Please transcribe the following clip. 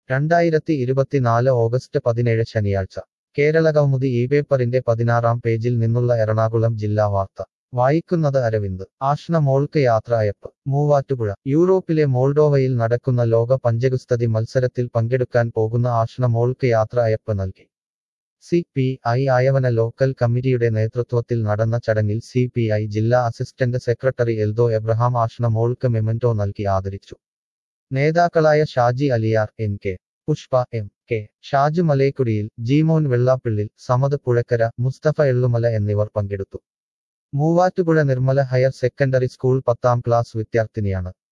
രണ്ടായിരത്തി ഇരുപത്തിനാല് ഓഗസ്റ്റ് പതിനേഴ് ശനിയാഴ്ച കേരളകൗമുദി ഈ പേപ്പറിന്റെ പതിനാറാം പേജിൽ നിന്നുള്ള എറണാകുളം ജില്ലാ വാർത്ത വായിക്കുന്നത് അരവിന്ദ് ആഷ്ന മോൾക്ക് യാത്ര അയപ്പ് മൂവാറ്റുപുഴ യൂറോപ്പിലെ മോൾഡോവയിൽ നടക്കുന്ന ലോക പഞ്ചഗുസ്തതി മത്സരത്തിൽ പങ്കെടുക്കാൻ പോകുന്ന ആഷ്ന മോൾക്ക് യാത്ര അയപ്പ് നൽകി C P I Ayavana local കമ്മിറ്റിയുടെ നേതൃത്വത്തിൽ നടന്ന ചടങ്ങിൽ സി പി ഐ ജില്ലാ അസിസ്റ്റന്റ് സെക്രട്ടറി എൽദോ എബ്രഹാം ആഷ്ന മോൾക്ക് മെമന്റോ നൽകി ആദരിച്ചു നേതാക്കളായ Shaji Aliyar N K Pushpa M K Shaju Malekkudiyil Jeemon Vellappillil Samath Puzhakkara Musthafa Ellumala എന്നിവർ പങ്കെടുത്തു Muvattupuzha Nirmala higher secondary school പത്താം ക്ലാസ് വിദ്യാർത്ഥിനിയാണ്